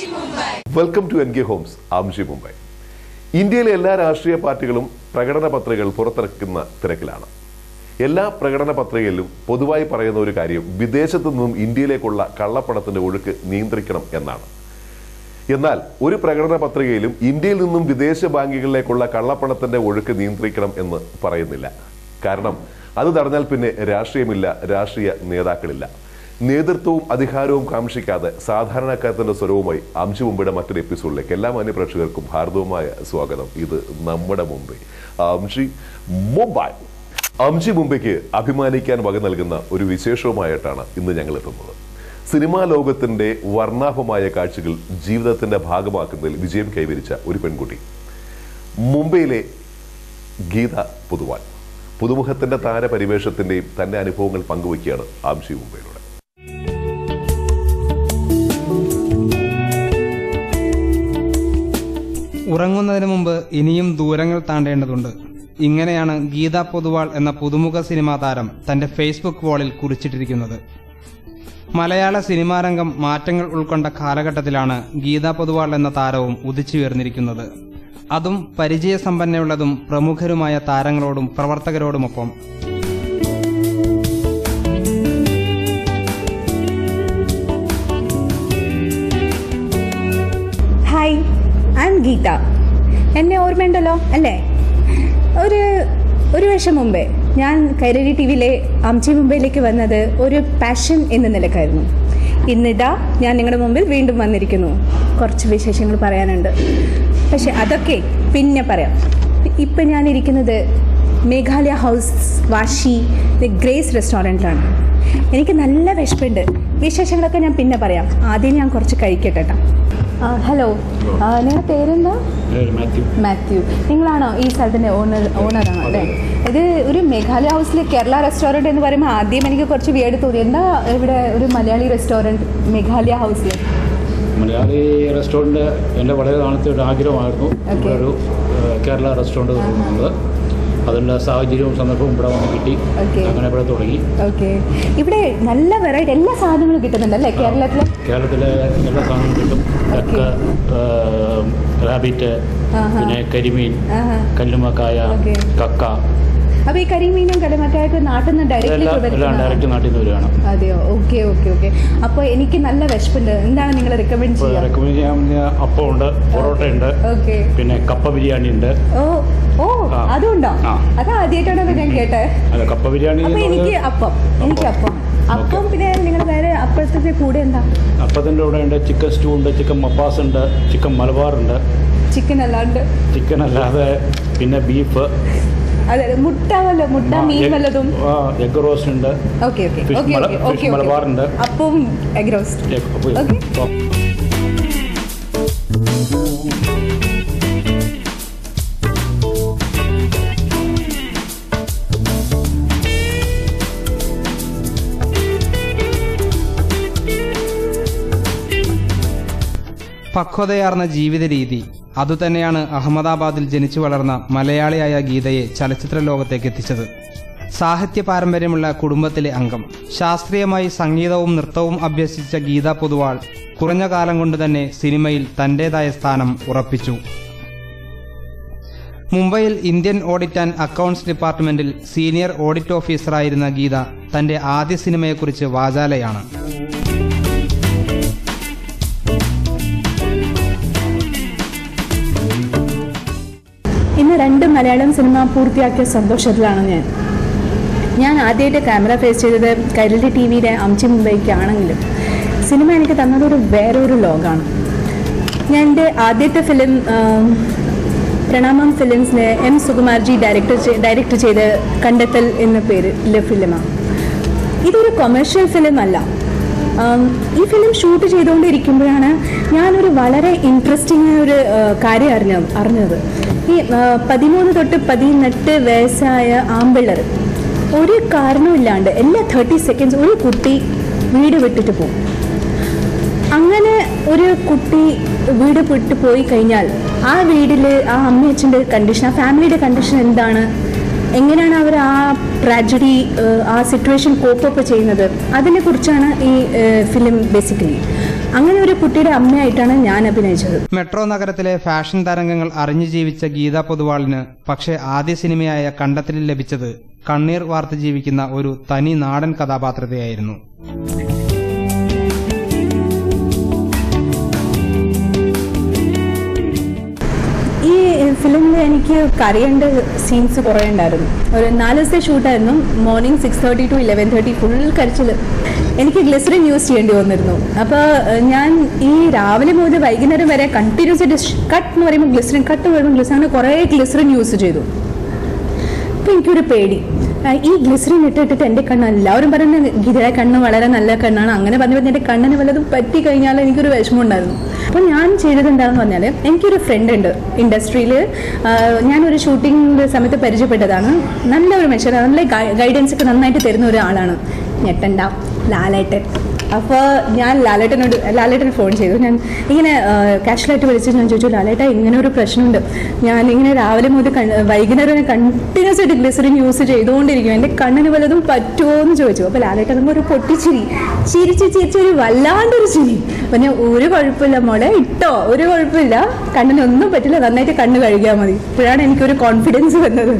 Welcome to N K homes ആംഷി മുംബൈ ഇന്ത്യയിലെ എല്ലാ രാഷ്ട്രീയ പാർട്ടികളും പ്രകടന പത്രികകൾ പുറത്തിറക്കുന്ന തിരക്കിലാണ് എല്ലാ പ്രകടന പത്രികയിലും പൊതുവായി പറയുന്ന ഒരു കാര്യം വിദേശത്തു നിന്നും ഇന്ത്യയിലേക്കുള്ള കള്ളപ്പണത്തിന്റെ ഒഴുക്ക് നിയന്ത്രിക്കണം എന്നാണ് എന്നാൽ ഒരു പ്രകടന പത്രികയിലും ഇന്ത്യയിൽ നിന്നും വിദേശ ബാങ്കുകളിലേക്കുള്ള കള്ളപ്പണത്തിന്റെ ഒഴുക്ക് നിയന്ത്രിക്കണം എന്ന് പറയുന്നില്ല കാരണം അത് തടഞ്ഞാൽ പിന്നെ രാഷ്ട്രീയമില്ല രാഷ്ട്രീയ നേതാക്കളില്ല നേതൃത്വവും അധികാരവും കാക്ഷിക്കാതെ സാധാരണക്കാരത്തിന്റെ സ്വരവുമായി അംശു മുംബൈയുടെ മറ്റൊരു എപ്പിസോഡിലേക്ക് എല്ലാ മാന്യ പ്രേക്ഷകർക്കും ഹാർദവമായ സ്വാഗതം ഇത് നമ്മുടെ മുംബൈ അംഷി മുംബൈ അംഷി മുംബൈക്ക് അഭിമാനിക്കാൻ വക നൽകുന്ന ഒരു വിശേഷവുമായിട്ടാണ് ഇന്ന് ഞങ്ങൾ എത്തുന്നത് സിനിമാ ലോകത്തിന്റെ വർണ്ണാഭമായ കാഴ്ചകൾ ജീവിതത്തിന്റെ ഭാഗമാക്കുന്നതിൽ വിജയം കൈവരിച്ച ഒരു പെൺകുട്ടി മുംബൈയിലെ ഗീത പൊതുവാൾ പുതുമുഖത്തിന്റെ താരപരിവേഷത്തിന്റെയും തന്റെ അനുഭവങ്ങൾ പങ്കുവയ്ക്കുകയാണ് ആംഷി മുംബൈയിലൂടെ ഉറങ്ങുന്നതിന് മുമ്പ് ഇനിയും ദൂരങ്ങൾ താണ്ടേണ്ടതുണ്ട് ഇങ്ങനെയാണ് ഗീത പൊതുവാൾ എന്ന പുതുമുഖ സിനിമാ താരം തന്റെ ഫേസ്ബുക്ക് വാളിൽ കുറിച്ചിട്ടിരിക്കുന്നത് മലയാള സിനിമാരംഗം മാറ്റങ്ങൾ ഉൾക്കൊണ്ട കാലഘട്ടത്തിലാണ് ഗീത പൊതുവാൾ എന്ന താരവും ഉദിച്ചുയർന്നിരിക്കുന്നത് അതും പരിചയസമ്പന്നയുള്ളതും പ്രമുഖരുമായ താരങ്ങളോടും പ്രവർത്തകരോടുമൊപ്പം ഹായ് ഐ എം ഗീത എന്നെ ഓർമ്മയുണ്ടല്ലോ അല്ലേ ഒരു ഒരു വർഷം മുമ്പേ ഞാൻ കൈരളി ടി വിയിലെ അംചി മുംബൈയിലേക്ക് വന്നത് ഒരു പാഷൻ എന്ന നിലക്കായിരുന്നു ഇന്നിതാ ഞാൻ നിങ്ങളുടെ മുമ്പിൽ വീണ്ടും വന്നിരിക്കുന്നു കുറച്ച് വിശേഷങ്ങൾ പറയാനുണ്ട് പക്ഷെ അതൊക്കെ പിന്നെ പറയാം ഇപ്പം ഞാൻ ഇരിക്കുന്നത് Meghalaya house Vashi the Grace റെസ്റ്റോറൻറ്റിലാണ് എനിക്ക് നല്ല വിശപ്പുണ്ട് വിശേഷങ്ങളൊക്കെ ഞാൻ പിന്നെ പറയാം ആദ്യം ഞാൻ കുറച്ച് കഴിക്കട്ടെ കേട്ടോ ഹലോ നിങ്ങളുടെ പേരെന്താ പേര് മാത്യു മാത്യു നിങ്ങളാണോ ഈ സ്ഥലത്തിൻ്റെ ഓണർ ഓണറാണോ അല്ലേ ഇത് ഒരു മേഘാലയ ഹൗസിലെ കേരള റെസ്റ്റോറൻറ്റ് എന്ന് പറയുമ്പോൾ ആദ്യം എനിക്ക് കുറച്ച് വിയേഡ് തോന്നി എന്താ ഇവിടെ ഒരു മലയാളി റെസ്റ്റോറൻറ്റ് മേഘാലയ ഹൗസിൽ മലയാളി റെസ്റ്റോറൻറ്റ് എൻ്റെ വളരെ നാളത്തെ ഒരു ആഗ്രഹമായിരുന്നു ഇവിടെ ഒരു ഏഹ്, കേരള റെസ്റ്റോറൻറ്റ് തുടങ്ങുന്നത് അതിൻ്റെ സാഹചര്യവും സന്ദർഭവും ഇവിടെ വന്ന് കിട്ടി Okay. അങ്ങനെ ഇവിടെ തുടങ്ങി ഓക്കെ ഇവിടെ നല്ല വെറൈറ്റി എല്ലാ സാധനങ്ങളും കിട്ടുന്നുണ്ട് അല്ലേ കേരളത്തിൽ കേരളത്തിലെ എല്ലാ സാധനവും കിട്ടും ചക്ക റാബിറ്റ് ആഹാ. പിന്നെ കരിമീൻ ആഹാ. കല്ലുമക്കായ Okay. കക്ക അപ്പോൾ ഈ കരിമീനും കടമക്കായൊക്കെ നാട്ടിൽ നിന്ന് ഡയറക്റ്റ്ലി ഇതെല്ലാം എല്ലാം ഡയറക്റ്റ് നാട്ടിൽ നിന്ന് വരികയാണ് അതെയോ ഓക്കെ ഓക്കെ ഓക്കെ അപ്പോൾ എനിക്ക് നല്ല വിശപ്പുണ്ട് എന്താണ് നിങ്ങൾ റെക്കമെൻഡ് ഇപ്പോൾ ചെയ്യുക റെക്കമെൻഡ് ചെയ്യാൻ പറ്റിയ അപ്പമുണ്ട് പൊറോട്ടയുണ്ട് ഓക്കെ പിന്നെ കപ്പ ബിരിയാണി ഉണ്ട് ഓ ഓ ആ. അതുണ്ടോ ആ. അത് ആദ്യമായിട്ടാണല്ലോ ഞാൻ കേട്ടെ അല്ല കപ്പ ബിരിയാണി അപ്പൊ എന്ന് എനിക്ക് പറഞ്ഞാൽ അപ്പം എനിക്ക് അപ്പം അപ്പം പിന്നെ നിങ്ങൾ വേറെ അപ്പഴത്തെ കൂടെ എന്താ അപ്പത്തിൻ്റെ കൂടെ ഉണ്ട് ചിക്കൻ സ്റ്റൂ ഉണ്ട് ചിക്കൻ മപ്പാസ് ഉണ്ട് ചിക്കൻ മലബാർ ഉണ്ട് ചിക്കൻ അല്ലാണ്ട് ചിക്കൻ അല്ലാതെ പിന്നെ ബീഫ് അതെ മുട്ട വല്ല മുട്ട മീൻ വല്ലതും എഗ് റോസ്റ്റ് ഉണ്ട് ഓക്കെ ഓക്കെ Fish ഓക്കെ മല- ഓക്കെ fish ഓക്കെ മലബാർ ഉണ്ട്. അപ്പം എഗ് റോസ്റ്റ് egg- അപ്പോൾ Okay. അപ്പോൾ പക്വതയാർന്ന ജീവിത രീതി അതുതന്നെയാണ് അഹമ്മദാബാദിൽ ജനിച്ചു വളർന്ന മലയാളിയായ ഗീതയെ ചലച്ചിത്ര ലോകത്തേക്ക് എത്തിച്ചത് സാഹിത്യ പാരമ്പര്യമുള്ള കുടുംബത്തിലെ അംഗം ശാസ്ത്രീയമായി സംഗീതവും നൃത്തവും അഭ്യസിച്ച ഗീത പൊതുവാൾ കുറഞ്ഞ കാലം കൊണ്ട് തന്നെ സിനിമയിൽ തന്റേതായ സ്ഥാനം ഉറപ്പിച്ചു മുംബൈയിൽ ഇന്ത്യൻ ഓഡിറ്റ് ആൻഡ് അക്കൗണ്ട്സ് ഡിപ്പാർട്ട്മെന്റിൽ സീനിയർ ഓഡിറ്റ് ഓഫീസറായിരുന്ന ഗീത തന്റെ ആദ്യ സിനിമയെക്കുറിച്ച് വാചാലയാണ് ഇന്ന് രണ്ട് മലയാളം സിനിമ പൂർത്തിയാക്കിയ സന്തോഷത്തിലാണ് ഞാൻ ഞാൻ ആദ്യമായിട്ട് ക്യാമറ ഫേസ് ചെയ്തത് കൈരളി ടി വിയുടെ അംചി മുംബൈക്കാണെങ്കിലും സിനിമ എനിക്ക് തന്നതൊരു വേറൊരു ലോകമാണ് ഞാൻ എൻ്റെ ആദ്യത്തെ ഫിലിം പ്രണാമം ഫിലിംസിലെ എം സുകുമാർജി ഡയറക്ടർ ഡയറക്റ്റ് ചെയ്ത കണ്ടെത്തൽ എന്ന പേരിലെ ഫിലിമാണ് ഇതൊരു കൊമേഴ്ഷ്യൽ ഫിലിം അല്ല ആം, ഈ ഫിലിം ഷൂട്ട് ചെയ്തുകൊണ്ടിരിക്കുമ്പോഴാണ് ഞാനൊരു വളരെ ഇൻട്രസ്റ്റിംഗ് ആയ ഒരു ആ, കാര്യം അറിഞ്ഞ അറിഞ്ഞത് ഈ ആ, പതിമൂന്ന് തൊട്ട് പതിനെട്ട് വയസ്സായ ആമ്പിള്ളർ ഒരു കാരണമില്ലാണ്ട് എല്ലാ തേർട്ടി സെക്കൻഡ്സ് ഒരു കുട്ടി വീട് വിട്ടിട്ട് പോകും അങ്ങനെ ഒരു കുട്ടി വീട് വിട്ട് പോയി കഴിഞ്ഞാൽ ആ വീട്ടിൽ ആ അമ്മയച്ഛൻ്റെ കണ്ടീഷൻ ആ ഫാമിലിയുടെ കണ്ടീഷൻ എന്താണ് എങ്ങനെയാണ് അവർ ആ ട്രാജഡി ആ സിറ്റുവേഷൻ കോപ്പപ്പ് ചെയ്യുന്നത് അതിനെക്കുറിച്ചാണ് ഈ ഫിലിം ബേസിക്കലി അങ്ങനെ ഒരു കുട്ടിയുടെ അമ്മയായിട്ടാണ് ഞാൻ അഭിനയിച്ചത് മെട്രോ നഗരത്തിലെ ഫാഷൻ തരംഗങ്ങൾ അറിഞ്ഞു ജീവിച്ച ഗീത പൊതുവാളിന് പക്ഷേ ആദ്യ സിനിമയായ കണ്ടെത്തലിൽ ലഭിച്ചത് കണ്ണീർ വാർത്ത് ജീവിക്കുന്ന ഒരു തനി നാടൻ കഥാപാത്രത്തെയായിരുന്നു ഈ ഫിലിമിൽ എനിക്ക് കരയേണ്ട സീൻസ് കുറേ ഉണ്ടായിരുന്നു ഒരു നാല് ദിവസത്തെ ഷൂട്ടായിരുന്നു morning six thirty to eleven thirty full കരച്ചിൽ എനിക്ക് ഗ്ലിസറിൻ യൂസ് ചെയ്യേണ്ടി വന്നിരുന്നു അപ്പോൾ ഞാൻ ഈ രാവിലെ മുതൽ വൈകുന്നേരം വരെ കണ്ടിന്യൂസ് ആയിട്ട് കട്ട് എന്ന് പറയുമ്പോൾ ഗ്ലിസറിൻ കട്ട് പറയുമ്പോൾ ഗ്ലിസറിൻ അങ്ങനെ കുറേ ഗ്ലിസറിൻ യൂസ് ചെയ്തു അപ്പോൾ എനിക്കൊരു പേടി ആ, ഈ ഗ്ലിസറിൻ ഇട്ടിട്ടിട്ട് എൻ്റെ കണ്ണ് എല്ലാവരും പറയുന്നത് ഗീതയുടെ കണ്ണ് വളരെ നല്ല കണ്ണാണ് അങ്ങനെ പറഞ്ഞു പറഞ്ഞ് എൻ്റെ കണ്ണിന് വല്ലതും പറ്റി കഴിഞ്ഞാൽ എനിക്കൊരു വിഷമം ഉണ്ടായിരുന്നു അപ്പോൾ ഞാൻ ചെയ്തത് എന്താണെന്ന് പറഞ്ഞാൽ എനിക്കൊരു ഫ്രണ്ട് ഉണ്ട് ഇൻഡസ്ട്രിയിൽ ഞാനൊരു ഷൂട്ടിംഗ് സമയത്ത് പരിചയപ്പെട്ടതാണ് നല്ലൊരു മനുഷ്യൻ നല്ല ഗൈഡൻസ് ഒക്കെ നന്നായിട്ട് തരുന്ന ഒരാളാണ് ഞെട്ടണ്ട ലാലേട്ടൻ അപ്പോൾ ഞാൻ ലാലേട്ടനോട് ലാലേട്ടന് ഫോൺ ചെയ്തു ഞാൻ ഇങ്ങനെ കാഷ്വലായിട്ട് വിളിച്ച് ഞാൻ ചോദിച്ചു ലാലേട്ട ഇങ്ങനെ ഒരു പ്രശ്നമുണ്ട് ഞാൻ ഇങ്ങനെ രാവിലെ മുതൽ കൺ- വൈകുന്നേരം കണ്ടിന്യൂസ് ആയിട്ട് ഗ്ലിസറിൻ യൂസ് ചെയ്തുകൊണ്ടിരിക്കും എൻ്റെ കണ്ണിന് വല്ലതും പറ്റുമോ എന്ന് ചോദിച്ചു അപ്പോൾ ലാലേട്ടൻ നമുക്ക് ഒരു പൊട്ടിച്ചിരി ചിരിച്ച് ചിരിച്ച് ഒരു വല്ലാണ്ടൊരു ചിരി അപ്പം ഞാൻ ഒരു കുഴപ്പമില്ല മോളെ ഇട്ടോ ഒരു കുഴപ്പമില്ല കണ്ണിനൊന്നും പറ്റില്ല നന്നായിട്ട് കണ്ണ് കഴുകിയാൽ മതി ഇപ്പോഴാണ് എനിക്കൊരു കോൺഫിഡൻസ് വന്നത്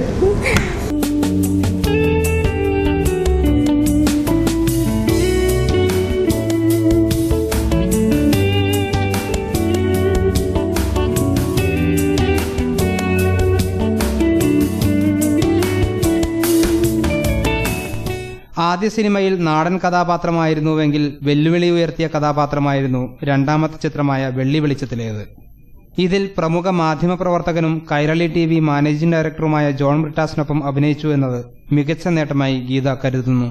ആദ്യ സിനിമയിൽ നാടൻ കഥാപാത്രമായിരുന്നുവെങ്കിൽ വെല്ലുവിളി ഉയർത്തിയ കഥാപാത്രമായിരുന്നു രണ്ടാമത്തെ ചിത്രമായ വെള്ളി വെളിച്ചത്തിലേത് ഇതിൽ പ്രമുഖ മാധ്യമപ്രവർത്തകനും കൈരളി ടി വി മാനേജിംഗ് ഡയറക്ടറുമായ ജോൺ ബ്രിട്ടാസിനൊപ്പം അഭിനയിച്ചു എന്നത് മികച്ച നേട്ടമായി ഗീത കരുതുന്നു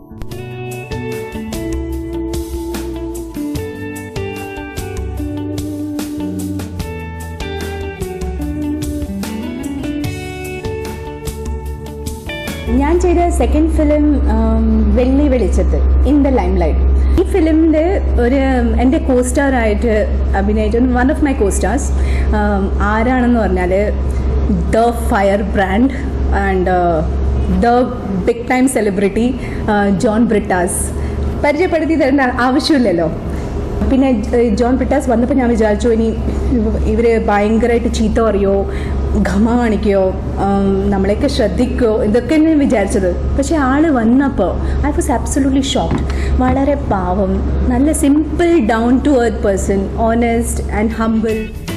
ഞാൻ ചെയ്ത സെക്കൻഡ് ഫിലിം വെള്ളി വെളിച്ചത്ത് ഇൻ ദ ലൈം ലൈറ്റ് ഈ ഫിലിമിൻ്റെ ഒരു എൻ്റെ കോസ്റ്റാർ ആയിട്ട് അഭിനയിച്ച വൺ ഓഫ് മൈ കോസ്റ്റാർസ് ആരാണെന്ന് പറഞ്ഞാൽ the firebrand and the big time celebrity John Brittas പരിചയപ്പെടുത്തി തരേണ്ട ആവശ്യമില്ലല്ലോ പിന്നെ ഏഹ്, ജോൺ ബ്രിട്ടാസ് വന്നപ്പോൾ ഞാൻ വിചാരിച്ചു ഇനി ഇവർ ഭയങ്കരമായിട്ട് ചീത്ത പറയോ ഘമ കാണിക്കുകയോ ആം, നമ്മളെയൊക്കെ ശ്രദ്ധിക്കുകയോ ഇതൊക്കെ ഞാൻ വിചാരിച്ചത് പക്ഷേ ആൾ വന്നപ്പോൾ ഐ വാസ് ആബ്സൊല്യൂട്ട്ലി ഷോക്ക്ഡ് വളരെ പാവം നല്ല simple down to earth person honest and humble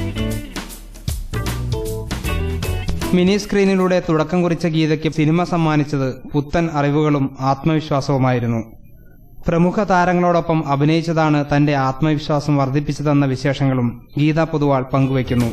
mini സ്ക്രീനിലൂടെ തുടക്കം കുറിച്ച ഗീതയ്ക്ക് സിനിമ സമ്മാനിച്ചത് പുത്തൻ അറിവുകളും ആത്മവിശ്വാസവുമായിരുന്നു പ്രമുഖ താരങ്ങളോടൊപ്പം അഭിനയിച്ചതാണ് തന്റെ ആത്മവിശ്വാസം വർദ്ധിപ്പിച്ചതെന്ന വിശേഷങ്ങളും ഗീത പൊതുവാൾ പങ്കുവയ്ക്കുന്നു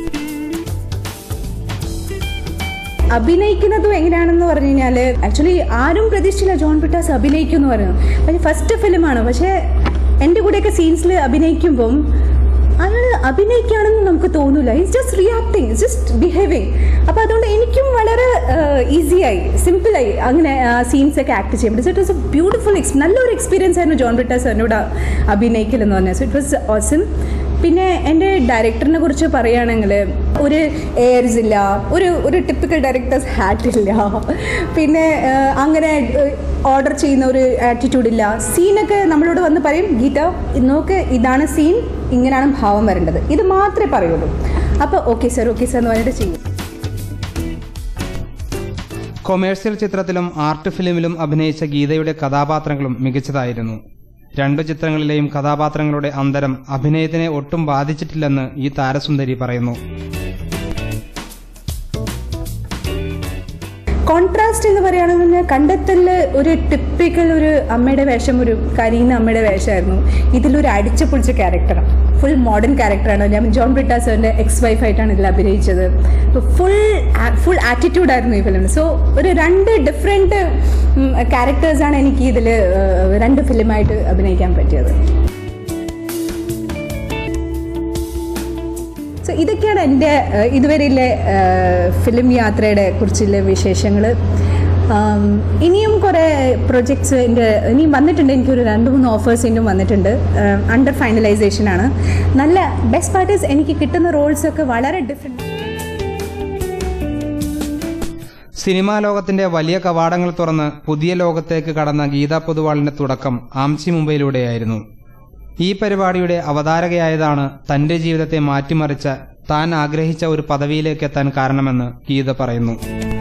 അഭിനയിക്കുന്നതും എങ്ങനെയാണെന്ന് പറഞ്ഞു കഴിഞ്ഞാൽ ആക്ച്വലി ആരും പ്രതീക്ഷിച്ചില്ല ജോൺ പിട്ടാസ് അഭിനയിക്കും എന്ന് പറയുന്നത് പക്ഷേ ഫസ്റ്റ് ഫിലിമാണ് പക്ഷേ എൻ്റെ കൂടെയൊക്കെ സീൻസിൽ അഭിനയിക്കുമ്പം അയാൾ അഭിനയിക്കുകയാണെന്ന് നമുക്ക് തോന്നില്ല it's just reacting just behaving അപ്പോൾ അതുകൊണ്ട് എനിക്കും വളരെ ഈസിയായി സിമ്പിളായി അങ്ങനെ സീൻസ് ഒക്കെ ആക്ട് ചെയ്യാൻ പറ്റും so it was a beautiful ex നല്ലൊരു എക്സ്പീരിയൻസ് ആയിരുന്നു ജോൺ ബ്രിട്ടാസ് എന്നോട് അഭിനയിക്കലെന്ന് പറഞ്ഞാൽ സോ ഇറ്റ് വാസ് ഓസം പിന്നെ എൻ്റെ ഡയറക്ടറിനെ കുറിച്ച് പറയുകയാണെങ്കിൽ ഒരു എയർസ് ഇല്ല ഒരു ഒരു ടിപ്പിക്കൽ ഡയറക്ടേഴ്സ് ഹാറ്റ് ഇല്ല പിന്നെ ആ, അങ്ങനെ ഓർഡർ ചെയ്യുന്ന ഒരു ആറ്റിറ്റ്യൂഡ് ഇല്ല സീനൊക്കെ നമ്മളോട് വന്ന് പറയും ഗീത ഇത് നോക്ക് ഇതാണ് സീൻ ഇങ്ങനെയാണ് ഭാവം വരേണ്ടത് ഇത് മാത്രമേ പറയുള്ളൂ അപ്പോൾ ഓക്കെ സർ ഓക്കെ സർ എന്ന് പറഞ്ഞിട്ട് ചെയ്യും കൊമേഴ്സ്യൽ ചിത്രത്തിലും ആർട്ട് ഫിലിമിലും അഭിനയിച്ച ഗീതയുടെ കഥാപാത്രങ്ങളും മികച്ചതായിരുന്നു രണ്ടു ചിത്രങ്ങളിലെയും കഥാപാത്രങ്ങളുടെ അന്തരം അഭിനയത്തിനെ ഒട്ടും ബാധിച്ചിട്ടില്ലെന്ന് ഈ താരസുന്ദരി പറയുന്നു കോൺട്രാസ്റ്റ് എന്ന് പറയുകയാണെന്നുണ്ടെങ്കിൽ കണ്ടെത്തലിൽ ഒരു ടിപ്പിക്കൽ ഒരു അമ്മയുടെ വേഷം ഒരു കരീന അമ്മയുടെ വേഷമായിരുന്നു ഇതിലൊരു അടിച്ചു പൊളിച്ച ക്യാരക്ടറാണ് ഫുൾ മോഡേൺ ക്യാരക്ടറാണ് ഞാൻ ജോൺ ബ്രിട്ടാസ് എൻ്റെ എക്സ് വൈഫായിട്ടാണ് ഇതിൽ അഭിനയിച്ചത് ഫുൾ ഫുൾ ആറ്റിറ്റ്യൂഡായിരുന്നു ഈ ഫിലിം സോ ഒരു രണ്ട് ഡിഫറെൻറ്റ് ക്യാരക്ടേഴ്സാണ് എനിക്ക് ഇതിൽ രണ്ട് ഫിലിമായിട്ട് അഭിനയിക്കാൻ പറ്റിയത് സോ ഇതൊക്കെയാണ് എൻ്റെ ഏഹ്, ഇതുവരെയുള്ള ഫിലിം യാത്രയുടെ കുറിച്ചുള്ള വിശേഷങ്ങൾ ഇനിയും കുറേ പ്രൊജക്ട്സ് എൻ്റെ ഇനിയും വന്നിട്ടുണ്ട് എനിക്കൊരു രണ്ട് മൂന്ന് ഓഫേഴ്സ് ഇനിയും വന്നിട്ടുണ്ട് അണ്ടർ ഫൈനലൈസേഷൻ ആണ് നല്ല ബെസ്റ്റ് പാർട്ടീസ് എനിക്ക് കിട്ടുന്ന റോൾസ് ഒക്കെ വളരെ ഡിഫറെൻറ്റ് സിനിമാ ലോകത്തിന്റെ വലിയ കവാടങ്ങൾ തുറന്ന് പുതിയ ലോകത്തേക്ക് കടന്ന ഗീതാ പൊതുവാളിന്റെ തുടക്കം ആംസി മുംബൈയിലൂടെയായിരുന്നു ഈ പരിപാടിയുടെ അവതാരകയായതാണ് തന്റെ ജീവിതത്തെ മാറ്റിമറിച്ച താൻ ആഗ്രഹിച്ച ഒരു പദവിയിലേക്ക് എത്താൻ കാരണമെന്ന് ഗീത പറയുന്നു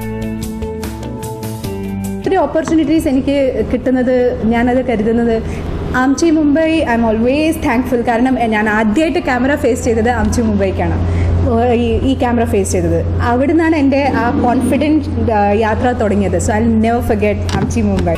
ഒത്തിരി ഓപ്പർച്യൂണിറ്റീസ് എനിക്ക് കിട്ടുന്നത് ഞാനത് കരുതുന്നത് Aamchi Mumbai I am always thankful കാരണം ഞാൻ ആദ്യമായിട്ട് ക്യാമറ ഫേസ് ചെയ്തത് ആംചി മുംബൈക്കാണ് ഓ, ഈ- ഈ ക്യാമറ ഫേസ് ചെയ്തത് അവിടെ നിന്നാണ് എൻ്റെ ആ കോൺഫിഡൻറ്റ് യാത്ര തുടങ്ങിയത് so I never forget Aamchi Mumbai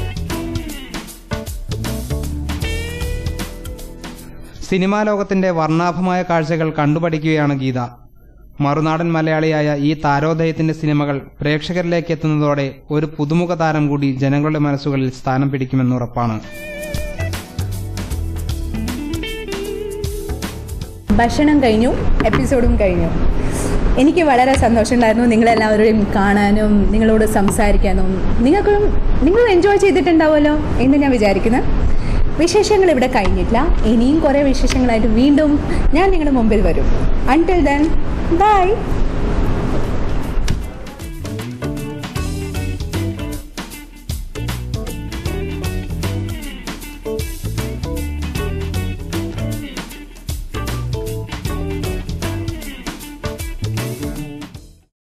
cinema ലോകത്തിന്റെ വർണ്ണാഭമായ കാഴ്ചകൾ കണ്ടുപഠിക്കുകയാണ് ഗീത മറുനാടൻ മലയാളിയായ ഈ താരോദയത്തിന്റെ സിനിമകൾ പ്രേക്ഷകരിലേക്ക് എത്തുന്നതോടെ ഒരു പുതുമുഖ താരം കൂടി ജനങ്ങളുടെ മനസ്സുകളിൽ സ്ഥാനം പിടിക്കുമെന്ന് ഉറപ്പാണ് ഭക്ഷണം കഴിഞ്ഞു എപ്പിസോഡും കഴിഞ്ഞു എനിക്ക് വളരെ സന്തോഷമുണ്ടായിരുന്നു നിങ്ങളെല്ലാവരെയും കാണാനും നിങ്ങളോട് സംസാരിക്കാനും നിങ്ങൾക്കും നിങ്ങൾ എൻജോയ് ചെയ്തിട്ടുണ്ടാവുമല്ലോ എന്ന് ഞാൻ വിചാരിക്കുന്നത് വിശേഷങ്ങൾ ഇവിടെ കഴിഞ്ഞിട്ടില്ല ഇനിയും കുറേ വിശേഷങ്ങളായിട്ട് വീണ്ടും ഞാൻ നിങ്ങളുടെ മുമ്പിൽ വരും അൺടിൽ ദെൻ ബൈ